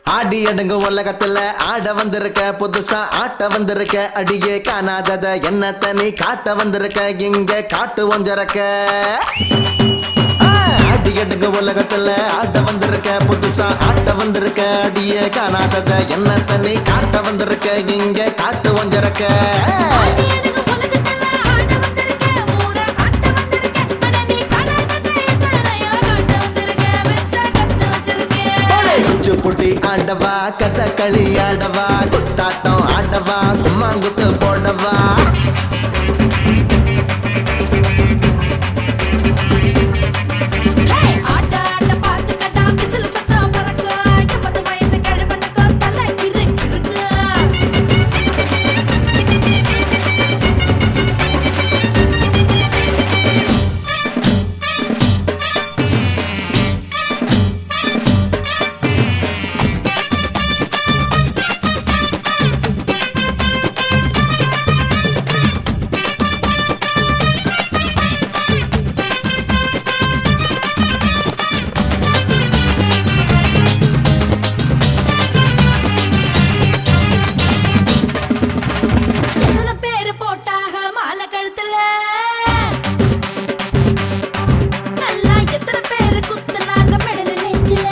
ஆடி அடுங்க உலகத்துல ஆட வந்திருக்க புதுசா ஆட்ட வந்திருக்க அடியே காணாதத என்னத்த நீ காட்ட வந்திருக்க இங்க காட்டு ஒஞ்சரக்க ஆ, ஆடி அடுங்க உலகத்துல ஆட வந்திருக்க புதுசா ஆட்ட வந்திருக்க அடியே காணாதத என்னத்த நீ காட்ட வந்திருக்க இங்க காட்டு ஒஞ்சரக்க ஆடி அடங்கு உலகத்துல ஆட வந்திருக்க ஊர ஆட்ட வந்திருக்க அட நீ காணாததை எத்தனையோ காட்ட வந்திருக்க வித்த கத்து வச்சிருக்க குச்சு புட்டி ஆடவா கதகளி ஆடவா குத்தாட்டம் ஆடவா கும்மாங்குத்து போடவா ஹே ஆட்ட ஆட்ட பார்த்து கட்டா விசில் சத்தம் பறக்க எண்பது வயசு கழுவனுக்கு தலை கிறுக்கு இருக்கு எத்தனை பேரு போட்டாக மாலை கழுத்துல நல்லா எத்தனை பேரு குத்துனாங்க மெடல நெஞ்சில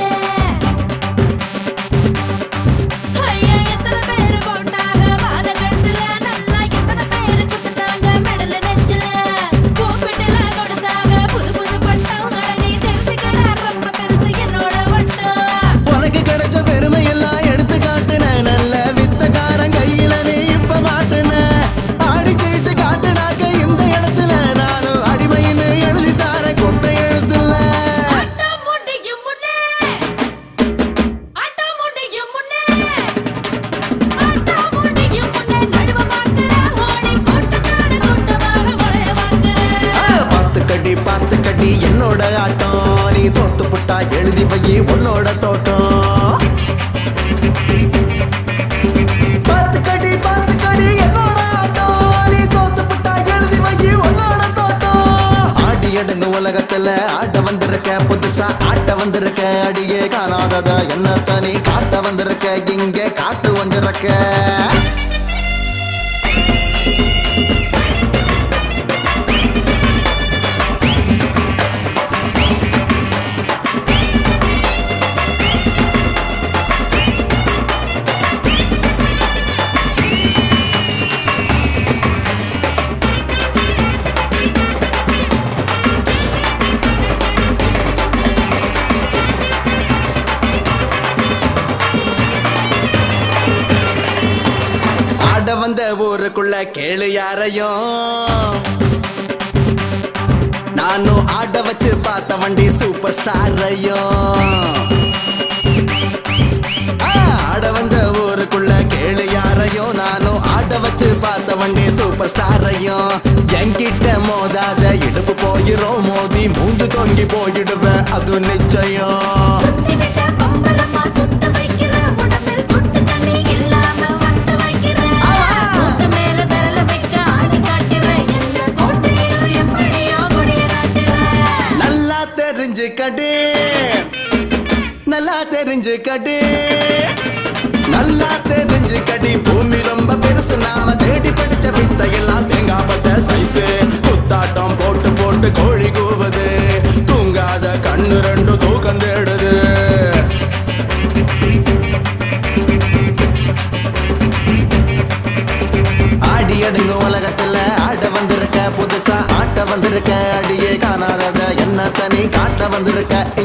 ஐயா எத்தனை பேரு போட்டாக மாலை கழுத்துல நல்லா எத்தனை பேரு குத்துனாங்க மெடல நெஞ்சில கூப்பிட்டுலாம் கொடுத்தாங்க புது புது பட்டம் அட நீ தெரிஞ்சுக்கடா ரொம்ப பெருசு என்னோட வட்டம் உனக்கு கிடைச்ச பெருமை எல்லாம் எடுத்து காட்டுன நல்ல வித்தக்காரன் கையில நீ இப்ப மாட்டுன ஆடி ஜெயிச்சு காட்டுனாக்க இந்த இடத்துல நானும் அடிமைன்னு எழுதி தாரேன் கொட்டை எழுத்துல ஆட்டம் முடியும் முன்னே ஆட்டம் முடியும் முன்னே ஆட்டம் முடியும் முன்னே நழுவ பார்க்கிறேன் ஓடி கூட்டத்தோடு கூட்டமாக வளைய பார்க்கிறேன் ஆ, பாத்து கடி பாத்து கடி என்னோட ஆட்டம் நீ தோத்து புட்டா எழுதி வை உன்னோட தோட்டம் பாத்து கடி பாத்து கடி என்னோட ஆட்டம் நீ தோத்து புட்டா எழுதி வை உன்னோட தோட்டம் ஆடி அடுங்க உலகத்துல ஆட்ட வந்திருக்க புதுசா ஆட்ட வந்திருக்க அடியே காணாதத என்னத்த நீ காட்ட வந்திருக்க இங்க காட்டு வந்திருக்க ஆட வந்த ஊருக்குள்ள கேளு யாரையும் நானும் ஆட வச்சு பார்த்த வண்டி சூப்பர் ஸ்டாரையும் ஆட வந்த ஊருக்குள்ள கேளு யாரையும் நானும் ஆட வச்சு பார்த்த வண்டி சூப்பர் ஸ்டாரையும் என்கிட்ட மோதாத இடுப்பு போயிரும் மோதி மூந்து தொங்கி போயிடுவேன் அது நிச்சயம் சுத்தி விட்ட பம்பரமா சுத்த வைக்கிற உடம்பில் சுட்டு தண்ணி இல்லாம வத்த வைக்கிற மூக்கு மேல விரல வைக்க ஆடி காட்டுற எந்த கோட்டையோ எப்படியோ கொடிய நாட்டுற நல்லா தெரிஞ்சுக்கடே நல்லா தெரிஞ்சுக்கடே நல்லா தெரிஞ்சுக்கடி பூமி ரொம்ப பெருசு நாம தேடி படிச்ச வித்தையெல்லாம் தேங்காய் பத்த சைஸு குத்தாட்டம் போட்டு போட்டு கோழி கூவுது தூங்காத கண்ணு ரெண்டு தூக்கம் தேடுது ஆடி அடுங்க உலகத்துல ஆட வந்திருக்க புதுசா ஆட்ட வந்திருக்க அடியே காணாதத என்னத்த நீ காட்ட வந்திருக்க